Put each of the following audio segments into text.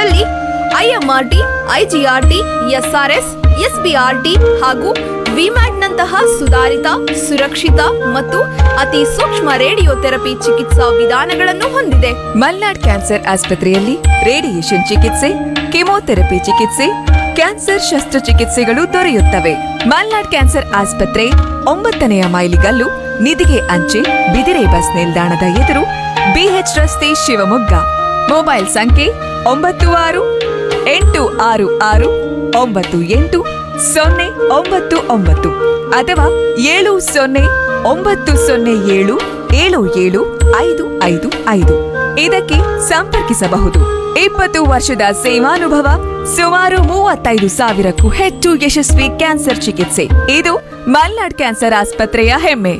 ಕ್ಷೇತ್ರದಲ್ಲಿ IMRT IGRT SRS SBRT ಹಾಗೂ ವಿಮ್ಯಾಟ್ನಂತಹ ಸುಧಾರಿತ ಸುರಕ್ಷಿತ ಮತ್ತು ಅತಿ ಸೂಕ್ಷ್ಮ ರೇಡಿಯೋಥೆರಪಿ ಚಿಕಿತ್ಸಾ ವಿಧಾನಗಳನ್ನು ಹೊಂದಿದೆ ಮಲ್ನಾಡ್ ಕ್ಯಾನ್ಸರ್ ಆಸ್ಪತ್ರೆಯಲ್ಲಿ ರೇಡಿಯೇಷನ್ ಚಿಕಿತ್ಸೆ ಕೆಮೊಥೆರಪಿ ಚಿಕಿತ್ಸೆ ಕ್ಯಾನ್ಸರ್ ಶಸ್ತ್ರಚಿಕಿತ್ಸೆಗಳು ದೊರೆಯುತ್ತವೆ ಮಲ್ನಾಡ್ ಕ್ಯಾನ್ಸರ್ ಆಸ್ಪತ್ರೆ ಒಂಬತ್ತನೆಯ ಮೈಲಿಗಲ್ಲು ನಿಧಿಗೆ ಅಂಚೆ ಬಿದಿರೆ ಬಸ್ ನಿಲ್ದಾಣದ ಎದುರು ಬಿಎಚ್ ರಸ್ತೆ ಶಿವಮೊಗ್ಗ ಮೊಬೈಲ್ ಸಂಖ್ಯೆ ಒಂಬತ್ತು ಆರು ಎಂಟು ಆರು ಆರು ಒಂಬತ್ತು ಎಂಟು ಸೊನ್ನೆ ಒಂಬತ್ತು ಒಂಬತ್ತು ಅಥವಾ ಏಳು ಸೊನ್ನೆ ಒಂಬತ್ತು ಸೊನ್ನೆ ಏಳು ಏಳು ಏಳು ಐದು ಐದು ಐದು ಇದಕ್ಕೆ ಸಂಪರ್ಕಿಸಬಹುದು ಇಪ್ಪತ್ತು ವರ್ಷದ ಸೇವಾನುಭವ ಸುಮಾರು ಮೂವತ್ತೈದು ಸಾವಿರಕ್ಕೂ ಹೆಚ್ಚು ಯಶಸ್ವಿ ಕ್ಯಾನ್ಸರ್ ಚಿಕಿತ್ಸೆ ಇದು ಮಲ್ನಾಡ್ ಕ್ಯಾನ್ಸರ್ ಆಸ್ಪತ್ರೆಯ ಹೆಮ್ಮೆ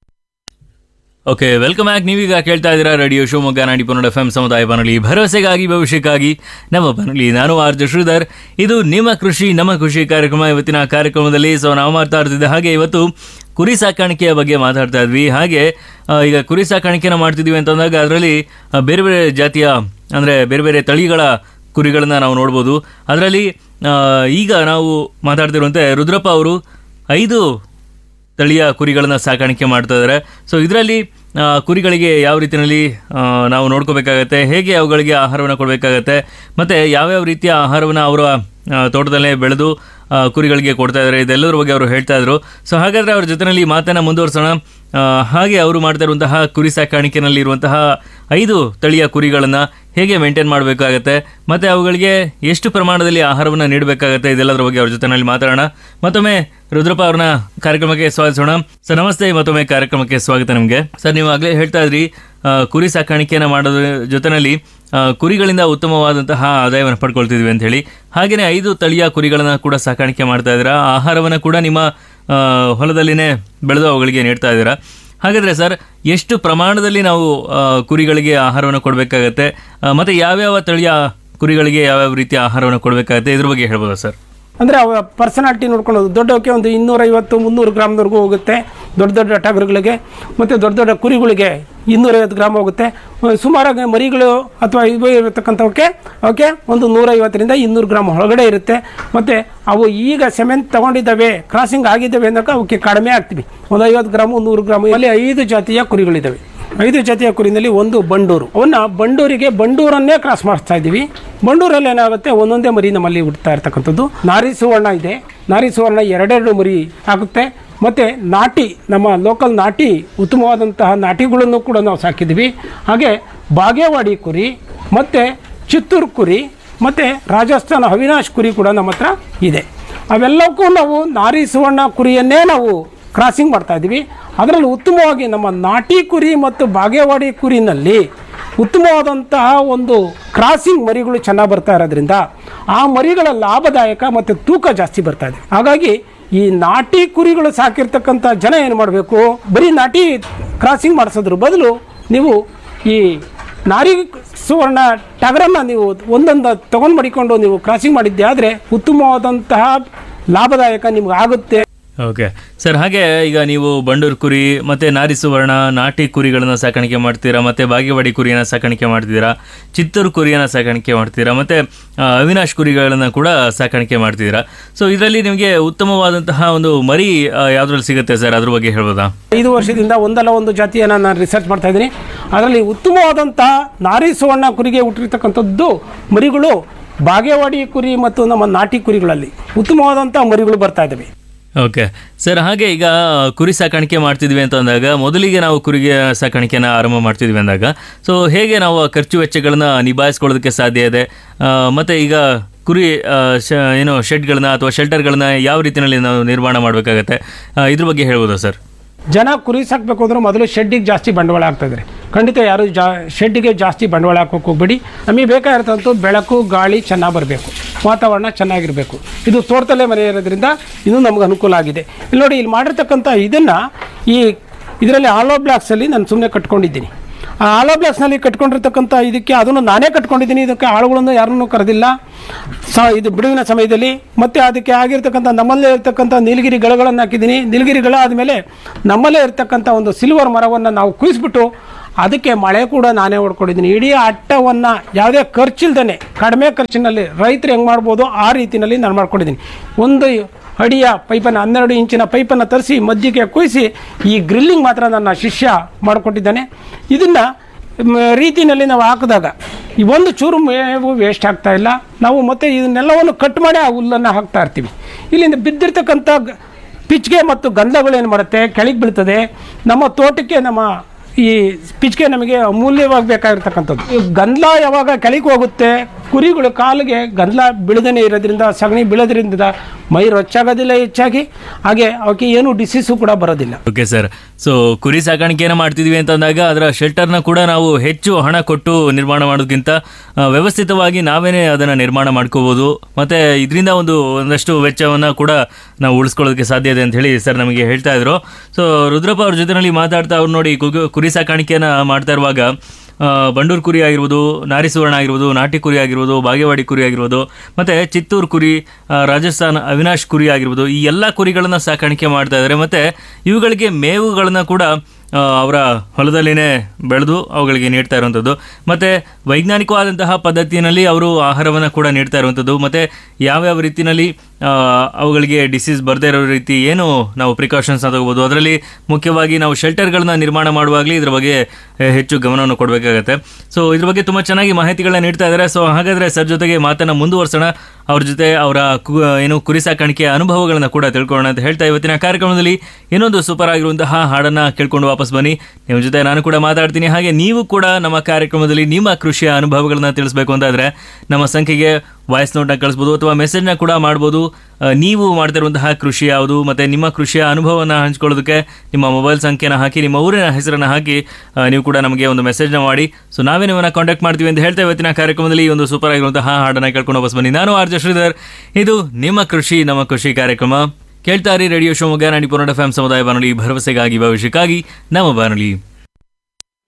ಓಕೆ ವೆಲ್ಕಮ್ ಬ್ಯಾಕ್ ನೀವೀಗ ಕೇಳ್ತಾ ಇದ್ದೀರಾ ರೇಡಿಯೋ ಶಿವಮೊಗ್ಗ ನಾಡಿ ಪನ್ನಡ ಎಫ್ ಎಂ ಸಮುದಾಯ ಬಾನುಲಿ ಭರವಸೆಗಾಗಿ ಭವಿಷ್ಯಕ್ಕಾಗಿ ನಮ್ಮ ಬಾನುಲಿ ನಾನು ಆರ್ ಜೆ ಶ್ರೀಧರ್ ಇದು ನಿಮ್ಮ ಕೃಷಿ ನಮ್ಮ ಕೃಷಿ ಕಾರ್ಯಕ್ರಮ ಇವತ್ತಿನ ಕಾರ್ಯಕ್ರಮದಲ್ಲಿ ಸೊ ನಾವು ಮಾತಾಡ್ತಿದ್ದೆ ಹಾಗೆ ಇವತ್ತು ಕುರಿ ಸಾಕಾಣಿಕೆಯ ಬಗ್ಗೆ ಮಾತಾಡ್ತಾ ಇದ್ವಿ ಹಾಗೆ ಆ, ಈಗ ಕುರಿ ಸಾಕಾಣಿಕೆನ ಮಾಡ್ತಿದ್ವಿ ಅಂತಂದಾಗ ಅದರಲ್ಲಿ ಬೇರೆ ಬೇರೆ ಜಾತಿಯ ಅಂದರೆ ಬೇರೆ ಬೇರೆ ತಳಿಗಳ ಕುರಿಗಳನ್ನ ನಾವು ನೋಡ್ಬೋದು ಅದರಲ್ಲಿ ಈಗ ನಾವು ಮಾತಾಡ್ತಿರುವಂತೆ ರುದ್ರಪ್ಪ ಅವರು ಐದು ತಳಿಯ ಕುರಿಗಳನ್ನ ಸಾಕಾಣಿಕೆ ಮಾಡ್ತಾ ಇದ್ದಾರೆ ಸೊ ಇದರಲ್ಲಿ ಕುರಿಗಳಿಗೆ ಯಾವ ರೀತಿಯಲ್ಲಿ ಆ, ನಾವು ನೋಡ್ಕೋಬೇಕಾಗತ್ತೆ ಹೇಗೆ ಅವುಗಳಿಗೆ ಆಹಾರವನ್ನು ಕೊಡಬೇಕಾಗತ್ತೆ ಮತ್ತು ಯಾವ್ಯಾವ ರೀತಿಯ ಆಹಾರವನ್ನು ಅವರ ಆ, ತೋಟದಲ್ಲೇ ಬೆಳೆದು ಆ, ಕುರಿಗಳಿಗೆ ಕೊಡ್ತಾ ಇದ್ದಾರೆ ಇದೆಲ್ಲರ ಬಗ್ಗೆ ಅವರು ಹೇಳ್ತಾ ಇದ್ರು ಸೊ ಹಾಗಾದರೆ ಅವ್ರ ಜೊತೆಯಲ್ಲಿ ಮಾತನ್ನು ಮುಂದುವರ್ಸೋಣ ಆ, ಹಾಗೆ ಅವರು ಮಾಡ್ತಾ ಇರುವಂತಹ ಕುರಿ ಸಾಕಾಣಿಕೆನಲ್ಲಿ ಇರುವಂತಹ ಐದು ತಳಿಯ ಕುರಿಗಳನ್ನು ಹೇಗೆ ಮೇಂಟೈನ್ ಮಾಡಬೇಕಾಗತ್ತೆ ಮತ್ತು ಅವುಗಳಿಗೆ ಎಷ್ಟು ಪ್ರಮಾಣದಲ್ಲಿ ಆಹಾರವನ್ನು ನೀಡಬೇಕಾಗತ್ತೆ ಇದೆಲ್ಲದರ ಬಗ್ಗೆ ಅವ್ರ ಜೊತೆನಲ್ಲಿ ಮಾತಾಡೋಣ ಮತ್ತೊಮ್ಮೆ ರುದ್ರಪ್ಪ ಅವ್ರನ್ನ ಕಾರ್ಯಕ್ರಮಕ್ಕೆ ಸ್ವಾಗತಿಸೋಣ ಸರ್ ನಮಸ್ತೆ ಮತ್ತೊಮ್ಮೆ ಕಾರ್ಯಕ್ರಮಕ್ಕೆ ಸ್ವಾಗತ ನಿಮಗೆ ಸರ್ ನೀವು ಆಗಲೇ ಹೇಳ್ತಾ ಇದ್ರಿ ಆ, ಕುರಿ ಸಾಕಾಣಿಕೆಯನ್ನು ಮಾಡೋದ್ರ ಜೊತೆನಲ್ಲಿ ಆ, ಕುರಿಗಳಿಂದ ಉತ್ತಮವಾದಂತಹ ಆದಾಯವನ್ನು ಪಡ್ಕೊಳ್ತಿದ್ವಿ ಅಂತ ಹೇಳಿ ಹಾಗೆಯೇ ಐದು ತಳಿಯ ಕುರಿಗಳನ್ನು ಕೂಡ ಸಾಕಾಣಿಕೆ ಮಾಡ್ತಾ ಇದ್ದೀರಾ ಆಹಾರವನ್ನು ಕೂಡ ನಿಮ್ಮ ಆ, ಹೊಲದಲ್ಲಿನೇ ಬೆಳೆದು ಅವುಗಳಿಗೆ ನೀಡ್ತಾ ಇದ್ದೀರಾ ಹಾಗಾದರೆ ಸರ್ ಎಷ್ಟು ಪ್ರಮಾಣದಲ್ಲಿ ನಾವು ಆ, ಕುರಿಗಳಿಗೆ ಆಹಾರವನ್ನು ಕೊಡಬೇಕಾಗತ್ತೆ ಮತ್ತು ಯಾವ್ಯಾವ ತಳಿಯ ಕುರಿಗಳಿಗೆ ಯಾವ್ಯಾವ ರೀತಿಯ ಆಹಾರವನ್ನು ಕೊಡಬೇಕಾಗತ್ತೆ ಇದ್ರ ಬಗ್ಗೆ ಹೇಳ್ಬೋದಾ ಸರ್ ಅಂದರೆ ಅವ ಪರ್ಸನಾಲಿಟಿ ನೋಡ್ಕೊಳ್ಳೋದು ದೊಡ್ಡವಕ್ಕೆ ಒಂದು ಇನ್ನೂರೈವತ್ತು ಮುನ್ನೂರು ಗ್ರಾಮ್ವರೆಗೂ ಹೋಗುತ್ತೆ ದೊಡ್ಡ ದೊಡ್ಡ ಟಗರುಗಳಿಗೆ ಮತ್ತು ದೊಡ್ಡ ದೊಡ್ಡ ಕುರಿಗಳಿಗೆ ಇನ್ನೂರೈವತ್ತು ಗ್ರಾಮ್ ಹೋಗುತ್ತೆ ಅಹ್ ಸುಮಾರಾಗಿ ಮರಿಗಳು ಅಥವಾ ಇವು ಇರತಕ್ಕಂಥವಕ್ಕೆ ಅವಕ್ಕೆ ಒಂದು ನೂರೈವತ್ತರಿಂದ ಇನ್ನೂರು ಗ್ರಾಮ್ ಒಳಗಡೆ ಇರುತ್ತೆ ಮತ್ತು ಅವು ಈಗ ಸೆಮೆಂಟ್ ತಗೊಂಡಿದ್ದಾವೆ ಕ್ರಾಸಿಂಗ್ ಆಗಿದ್ದಾವೆ ಅಂದಾಗ ಅವಕ್ಕೆ ಕಡಿಮೆ ಆಗ್ತೀವಿ ಒಂದು ಐವತ್ತು ಗ್ರಾಮು ನೂರು ಗ್ರಾಮು ಅಲ್ಲಿ ಐದು ಜಾತಿಯ ಕುರಿಗಳಿದ್ದಾವೆ ಐದು ಜಾತಿಯ ಕುರಿನಲ್ಲಿ ಒಂದು ಬಂಡೂರು ಅವನ್ನ ಬಂಡೂರಿಗೆ ಬಂಡೂರನ್ನೇ ಕ್ರಾಸ್ ಮಾಡಿಸ್ತಾ ಇದ್ದೀವಿ ಬಂಡೂರಲ್ಲಿ ಏನಾಗುತ್ತೆ ಒಂದೊಂದೇ ಮರಿ ನಮ್ಮಲ್ಲಿ ಹುಡ್ತಾ ಇರ್ತಕ್ಕಂಥದ್ದು ನಾರಿ ಸುವರ್ಣ ಇದೆ ನಾರಿ ಸುವರ್ಣ ಎರಡೆರಡು ಮರಿ ಆಗುತ್ತೆ ಮತ್ತು ನಾಟಿ ನಮ್ಮ ಲೋಕಲ್ ನಾಟಿ ಉತ್ತಮವಾದಂತಹ ನಾಟಿಗಳನ್ನು ಕೂಡ ನಾವು ಸಾಕಿದ್ದೀವಿ ಹಾಗೆ ಬಾಗೇವಾಡಿ ಕುರಿ ಮತ್ತು ಚಿತ್ತೂರು ಕುರಿ ಮತ್ತು ರಾಜಸ್ಥಾನ ಅವಿನಾಶ್ ಕುರಿ ಕೂಡ ನಮ್ಮ ಹತ್ರ ಇದೆ ಅವೆಲ್ಲಕ್ಕೂ ನಾವು ನಾರಿ ಸುವರ್ಣ ಕುರಿಯನ್ನೇ ನಾವು ಕ್ರಾಸಿಂಗ್ ಮಾಡ್ತಾ ಇದ್ದೀವಿ ಅದರಲ್ಲಿ ಉತ್ತಮವಾಗಿ ನಮ್ಮ ನಾಟಿ ಕುರಿ ಮತ್ತು ಬಾಗೇವಾಡಿ ಕುರಿನಲ್ಲಿ ಉತ್ತಮವಾದಂತಹ ಒಂದು ಕ್ರಾಸಿಂಗ್ ಮರಿಗಳು ಚೆನ್ನಾಗಿ ಬರ್ತಾ ಇರೋದ್ರಿಂದ ಆ ಮರಿಗಳ ಲಾಭದಾಯಕ ಮತ್ತು ತೂಕ ಜಾಸ್ತಿ ಬರ್ತಾ ಇದೆ ಹಾಗಾಗಿ ಈ ನಾಟಿ ಕುರಿಗಳು ಸಾಕಿರ್ತಕ್ಕಂಥ ಜನ ಏನು ಮಾಡಬೇಕು ಬರೀ ನಾಟಿ ಕ್ರಾಸಿಂಗ್ ಮಾಡಿಸೋದ್ರ ಬದಲು ನೀವು ಈ ನಾರಿ ಸುವರ್ಣ ಟಗರನ್ನು ನೀವು ಒಂದೊಂದು ತಗೊಂಡು ಮಡಿಕೊಂಡು ನೀವು ಕ್ರಾಸಿಂಗ್ ಮಾಡಿದ್ದೆ ಆದರೆ ಉತ್ತಮವಾದಂತಹ ಲಾಭದಾಯಕ ನಿಮ್ಗೆ ಆಗುತ್ತೆ ಓಕೆ ಸರ್ ಹಾಗೆ ಈಗ ನೀವು ಬಂಡೂರು ಕುರಿ ಮತ್ತೆ ನಾರಿ ಸುವರ್ಣ ನಾಟಿ ಕುರಿಗಳನ್ನ ಸಾಕಾಣಿಕೆ ಮಾಡ್ತೀರಾ ಮತ್ತೆ ಬಾಗೇವಾಡಿ ಕುರಿಯನ್ನ ಸಾಕಾಣಿಕೆ ಮಾಡ್ತಿದ್ದೀರಾ ಚಿತ್ತೂರು ಕುರಿಯನ್ನ ಸಾಕಾಣಿಕೆ ಮಾಡ್ತೀರಾ ಮತ್ತೆ ಆ, ಅವಿನಾಶ್ ಕುರಿಗಳನ್ನ ಕೂಡ ಸಾಕಾಣಿಕೆ ಮಾಡ್ತಿದ್ದೀರಾ ಸೊ ಇದರಲ್ಲಿ ನಿಮಗೆ ಉತ್ತಮವಾದಂತಹ ಒಂದು ಮರಿ ಆ, ಯಾವ್ದ್ರಲ್ಲಿ ಸಿಗುತ್ತೆ ಸರ್ ಅದ್ರ ಬಗ್ಗೆ ಹೇಳ್ಬೋದಾ ಐದು ವರ್ಷದಿಂದ ಒಂದಲ್ಲ ಒಂದು ಜಾತಿಯನ್ನು ನಾನು ರಿಸರ್ಚ್ ಮಾಡ್ತಾ ಇದ್ದೀನಿ ಅದರಲ್ಲಿ ಉತ್ತಮವಾದಂತಹ ನಾರಿ ಸುವರ್ಣ ಕುರಿಗೆ ಹುಟ್ಟಿರ್ತಕ್ಕಂಥದ್ದು ಮರಿಗಳು ಬಾಗೇವಾಡಿ ಕುರಿ ಮತ್ತು ನಮ್ಮ ನಾಟಿ ಕುರಿಗಳಲ್ಲಿ ಉತ್ತಮವಾದಂಥ ಮರಿಗಳು ಬರ್ತಾ ಇದ್ದಾವೆ ಓಕೆ ಸರ್ ಹಾಗೆ ಈಗ ಕುರಿ ಸಾಕಾಣಿಕೆ ಮಾಡ್ತಿದ್ವಿ ಅಂತ ಅಂದಾಗ ಮೊದಲಿಗೆ ನಾವು ಕುರಿಗೆ ಸಾಕಾಣಿಕೆನ ಆರಂಭ ಮಾಡ್ತಿದ್ವಿ ಅಂದಾಗ ಸೊ ಹೇಗೆ ನಾವು ಆ ಖರ್ಚು ವೆಚ್ಚಗಳನ್ನ ನಿಭಾಯಿಸ್ಕೊಳ್ಳೋದಕ್ಕೆ ಸಾಧ್ಯ ಇದೆ ಆ, ಮತ್ತೆ ಈಗ ಕುರಿ ಆ, ಶ ಏನು ಶೆಡ್ಗಳನ್ನ ಅಥವಾ ಶೆಲ್ಟರ್ಗಳನ್ನ ಯಾವ ರೀತಿಯಲ್ಲಿ ನಾವು ನಿರ್ಮಾಣ ಮಾಡಬೇಕಾಗತ್ತೆ ಇದ್ರ ಬಗ್ಗೆ ಹೇಳ್ಬೋದಾ ಸರ್ ಜನ ಕುರಿ ಸಾಕಬೇಕು ಅಂದ್ರೆ ಮೊದಲು ಶೆಡ್ಡಿಗೆ ಜಾಸ್ತಿ ಬಂಡವಾಳ ಆಗ್ತಾ ಇದ್ದಾರೆ ಖಂಡಿತ ಯಾರು ಜಾ ಶೆಡ್ಡಿಗೆ ಜಾಸ್ತಿ ಬಂಡವಾಳ ಹಾಕೋಕೆ ಹೋಗ್ಬೇಡಿ ನಮಗೆ ಬೇಕಾಗಿರ್ತಂತೂ ಬೆಳಕು ಗಾಳಿ ಚೆನ್ನಾಗಿ ಬರಬೇಕು ವಾತಾವರಣ ಚೆನ್ನಾಗಿರಬೇಕು ಇದು ತೋಟದಲ್ಲೇ ಮನೆ ಇರೋದ್ರಿಂದ ಇದು ನಮ್ಗೆ ಅನುಕೂಲ ಆಗಿದೆ ಇಲ್ಲಿ ನೋಡಿ ಇಲ್ಲಿ ಮಾಡಿರ್ತಕ್ಕಂಥ ಇದನ್ನು ಈ ಇದರಲ್ಲಿ ಆಲೋ ಬ್ಲಾಕ್ಸಲ್ಲಿ ನಾನು ಸುಮ್ಮನೆ ಕಟ್ಕೊಂಡಿದ್ದೀನಿ ಆ ಆಲೋ ಬ್ಲಾಕ್ಸ್ನಲ್ಲಿ ಕಟ್ಕೊಂಡಿರ್ತಕ್ಕಂಥ ಇದಕ್ಕೆ ಅದನ್ನು ನಾನೇ ಕಟ್ಕೊಂಡಿದ್ದೀನಿ ಇದಕ್ಕೆ ಆಳುಗಳನ್ನು ಯಾರನ್ನೂ ಕರೆದಿಲ್ಲ ಸ ಇದು ಬಿಡುವಿನ ಸಮಯದಲ್ಲಿ ಮತ್ತು ಅದಕ್ಕೆ ಆಗಿರ್ತಕ್ಕಂಥ ನಮ್ಮಲ್ಲೇ ಇರ್ತಕ್ಕಂಥ ನೀಲಗಿರಿ ಗಳಗಳನ್ನು ಹಾಕಿದ್ದೀನಿ ನೀಲಗಿರಿ ಗಳ ಆದಮೇಲೆ ನಮ್ಮಲ್ಲೇ ಇರ್ತಕ್ಕಂಥ ಒಂದು ಸಿಲ್ವರ್ ಮರವನ್ನು ನಾವು ಕುಯ್ಸ್ಬಿಟ್ಟು ಅದಕ್ಕೆ ಮಳೆ ಕೂಡ ನಾನೇ ಹೊಡ್ಕೊಂಡಿದ್ದೀನಿ ಇಡೀ ಅಟ್ಟವನ್ನು ಯಾವುದೇ ಖರ್ಚಿಲ್ದೇ ಕಡಿಮೆ ಖರ್ಚಿನಲ್ಲಿ ರೈತರು ಹೆಂಗೆ ಮಾಡ್ಬೋದು ಆ ರೀತಿಯಲ್ಲಿ ನಾನು ಮಾಡ್ಕೊಂಡಿದ್ದೀನಿ ಒಂದು ಅಡಿಯ ಪೈಪನ್ನು ಹನ್ನೆರಡು ಇಂಚಿನ ಪೈಪನ್ನು ತರಿಸಿ ಮಧ್ಯಕ್ಕೆ ಕುಯ್ಸಿ ಈ ಗ್ರಿಲ್ಲಿಂಗ್ ಮಾತ್ರ ನನ್ನ ಶಿಷ್ಯ ಮಾಡಿಕೊಟ್ಟಿದ್ದಾನೆ ಇದನ್ನು ರೀತಿಯಲ್ಲಿ ನಾವು ಹಾಕಿದಾಗ ಈ ಒಂದು ಚೂರು ಮೇವು ವೇಸ್ಟ್ ಆಗ್ತಾ ಇಲ್ಲ ನಾವು ಮತ್ತೆ ಇದನ್ನೆಲ್ಲವನ್ನು ಕಟ್ ಮಾಡಿ ಆ ಹುಲ್ಲನ್ನು ಹಾಕ್ತಾ ಇರ್ತೀವಿ ಇಲ್ಲಿಂದ ಬಿದ್ದಿರ್ತಕ್ಕಂಥ ಗ- ಪಿಚ್ಗೆ ಮತ್ತು ಗಂಧಗಳೇನು ಮಾಡುತ್ತೆ ಕೆಳಗೆ ಬೀಳ್ತದೆ ನಮ್ಮ ತೋಟಕ್ಕೆ ನಮ್ಮ ಈ ಪಿಚ್ಗೆ ನಮಗೆ ಅಮೂಲ್ಯವಾಗಿ ಬೇಕಾಗಿರ್ತಕ್ಕಂಥದ್ದು ಈ ಗಂಧ ಯಾವಾಗ ಕೆಳಗೆ ಹೋಗುತ್ತೆ ಕುರಿಗಳು ಕಾಲಿಗೆ ಗಂಧ ಬೀಳದೇ ಇರೋದ್ರಿಂದ ಸಗಣಿ ಬೀಳೋದ್ರಿಂದ ಮೈ ರೊಚ್ಚಾಗೋದಿಲ್ಲ ಹೆಚ್ಚಾಗಿ ಹಾಗೆ ಅವಕ್ಕೆ ಏನು ಡಿಸೀಸು ಕೂಡ ಬರೋದಿಲ್ಲ ಓಕೆ ಸರ್ ಸೊ ಕುರಿ ಸಾಕಾಣಿಕೆಯನ್ನು ಮಾಡ್ತಿದ್ವಿ ಅಂತಂದಾಗ ಅದರ ಶೆಲ್ಟರ್ನ ಕೂಡ ನಾವು ಹೆಚ್ಚು ಹಣ ಕೊಟ್ಟು ನಿರ್ಮಾಣ ಮಾಡೋದಕ್ಕಿಂತ ಆ, ವ್ಯವಸ್ಥಿತವಾಗಿ ನಾವೇನೇ ಅದನ್ನು ನಿರ್ಮಾಣ ಮಾಡ್ಕೋಬೋದು ಮತ್ತು ಇದರಿಂದ ಒಂದು ಒಂದಷ್ಟು ವೆಚ್ಚವನ್ನು ಕೂಡ ನಾವು ಉಳಿಸ್ಕೊಳ್ಳೋದಕ್ಕೆ ಸಾಧ್ಯ ಇದೆ ಅಂತ ಹೇಳಿ ಸರ್ ನಮಗೆ ಹೇಳ್ತಾ ಇದ್ರು ಸೊ ರುದ್ರಪ್ಪ ಅವ್ರ ಜೊತೆನಲ್ಲಿ ಮಾತಾಡ್ತಾ ಅವ್ರು ನೋಡಿ ಕು- ಕುರಿ ಸಾಕಾಣಿಕೆಯನ್ನು ಮಾಡ್ತಾ ಇರುವಾಗ ಆ, ಬಂಡೂರು ಕುರಿ ಆಗಿರ್ಬೋದು ನಾರಿ ಸುವರ್ಣ ಆಗಿರ್ಬೋದು ನಾಟಿ ಕುರಿ ಆಗಿರ್ಬೋದು ಬಾಗೇವಾಡಿ ಕುರಿ ಆಗಿರ್ಬೋದು ಮತ್ತು ಚಿತ್ತೂರು ಕುರಿ ಆ, ರಾಜಸ್ಥಾನ ಅವಿನಾಶ್ ಕುರಿ ಆಗಿರ್ಬೋದು ಈ ಎಲ್ಲ ಕುರಿಗಳನ್ನು ಸಾಕಾಣಿಕೆ ಮಾಡ್ತಾ ಇದ್ದಾರೆ ಮತ್ತು ಇವುಗಳಿಗೆ ಮೇವುಗಳನ್ನ ಕೂಡ ಆ, ಅವರ ಹೊಲದಲ್ಲಿನೇ ಬೆಳೆದು ಅವುಗಳಿಗೆ ನೀಡ್ತಾ ಇರುವಂಥದ್ದು ಮತ್ತು ವೈಜ್ಞಾನಿಕವಾದಂತಹ ಪದ್ಧತಿಯಲ್ಲಿ ಅವರು ಆಹಾರವನ್ನು ಕೂಡ ನೀಡ್ತಾ ಇರುವಂಥದ್ದು ಮತ್ತು ಯಾವ್ಯಾವ ರೀತಿಯಲ್ಲಿ ಆ, ಅವುಗಳಿಗೆ ಡಿಸೀಸ್ ಬರದೇ ಇರೋ ರೀತಿ ಏನು ನಾವು ಪ್ರಿಕಾಷನ್ಸ್ ತಗೋಬೋದು ಅದರಲ್ಲಿ ಮುಖ್ಯವಾಗಿ ನಾವು ಶೆಲ್ಟರ್ಗಳನ್ನ ನಿರ್ಮಾಣ ಮಾಡುವಾಗಲೇ ಇದ್ರ ಬಗ್ಗೆ ಆ, ಹೆಚ್ಚು ಗಮನವನ್ನು ಕೊಡಬೇಕಾಗತ್ತೆ ಸೊ ಇದ್ರ ಬಗ್ಗೆ ತುಂಬ ಚೆನ್ನಾಗಿ ಮಾಹಿತಿಗಳನ್ನ ನೀಡ್ತಾ ಇದ್ದಾರೆ ಸೊ ಹಾಗಾದರೆ ಸರ್ ಜೊತೆಗೆ ಮಾತನ್ನು ಮುಂದುವರ್ಸೋಣ ಅವ್ರ ಜೊತೆ ಅವರ ಕು- ಏನು ಕುರಿ ಸಾಕಾಣಿಕೆಯ ಅನುಭವಗಳನ್ನ ಕೂಡ ತಿಳ್ಕೊಳ್ಳೋಣ ಅಂತ ಹೇಳ್ತಾ ಇವತ್ತಿನ ಕಾರ್ಯಕ್ರಮದಲ್ಲಿ ಇನ್ನೊಂದು ಸೂಪರ್ ಆಗಿರುವಂತಹ ಹಾಡನ್ನ ಕೇಳ್ಕೊಂಡು ವಾಪಸ್ ಬನ್ನಿ ನಿಮ್ಮ ಜೊತೆ ನಾನು ಕೂಡ ಮಾತಾಡ್ತೀನಿ ಹಾಗೆ ನೀವು ಕೂಡ ನಮ್ಮ ಕಾರ್ಯಕ್ರಮದಲ್ಲಿ ನಿಮ್ಮ ಕೃಷಿಯ ಅನುಭವಗಳನ್ನ ತಿಳಿಸ್ಬೇಕು ಅಂತಾದ್ರೆ ನಮ್ಮ ಸಂಖ್ಯೆಗೆ ವಾಯ್ಸ್ ನೋಟ್ನ ಕಳಿಸ್ಬೋದು ಅಥವಾ ಮೆಸೇಜ್ನ ಕೂಡ ಮಾಡ್ಬೋದು ಆ, ನೀವು ಮಾಡ್ತಿರುವಂತಹ ಕೃಷಿ ಯಾವುದು ಮತ್ತು ನಿಮ್ಮ ಕೃಷಿಯ ಅನುಭವವನ್ನು ಹಂಚ್ಕೊಳ್ಳೋದಕ್ಕೆ ನಿಮ್ಮ ಮೊಬೈಲ್ ಸಂಖ್ಯೆನ ಹಾಕಿ ನಿಮ್ಮ ಊರಿನ ಹೆಸರನ್ನು ಹಾಕಿ ಆ, ನೀವು ಕೂಡ ನಮಗೆ ಒಂದು ಮೆಸೇಜ್ನ ಮಾಡಿ ಸೊ ನಾವೇ ನಿಮ್ಮನ್ನು ಕಾಂಟ್ಯಾಕ್ಟ್ ಮಾಡ್ತೀವಿ ಅಂತ ಹೇಳ್ತಾ ಇವತ್ತಿನ ಕಾರ್ಯಕ್ರಮದಲ್ಲಿ ಈ ಒಂದು ಸೂಪರ್ ಆಗಿರುವಂತಹ ಹಾಡನ್ನು ಕೇಳ್ಕೊಂಡು ವಾಪಸ್ ಬನ್ನಿ ನಾನು ಆರ್ ಜೆ ಶ್ರೀಧರ್ ಇದು ನಿಮ್ಮ ಕೃಷಿ ನಮ್ಮ ಕೃಷಿ ಕಾರ್ಯಕ್ರಮ ಕೇಳ್ತಾರಿ ರೇಡಿಯೋ ಶಿವಮೊಗ್ಗ ನಾಡಿ ಪುನಡ ಎಫ್ ಸಮುದಾಯ ಬಾನುಲಿ ಭರವಸೆಗಾಗಿ ಭವಿಷ್ಯಕ್ಕಾಗಿ ನಮ್ಮ ಬಾನುಲಿ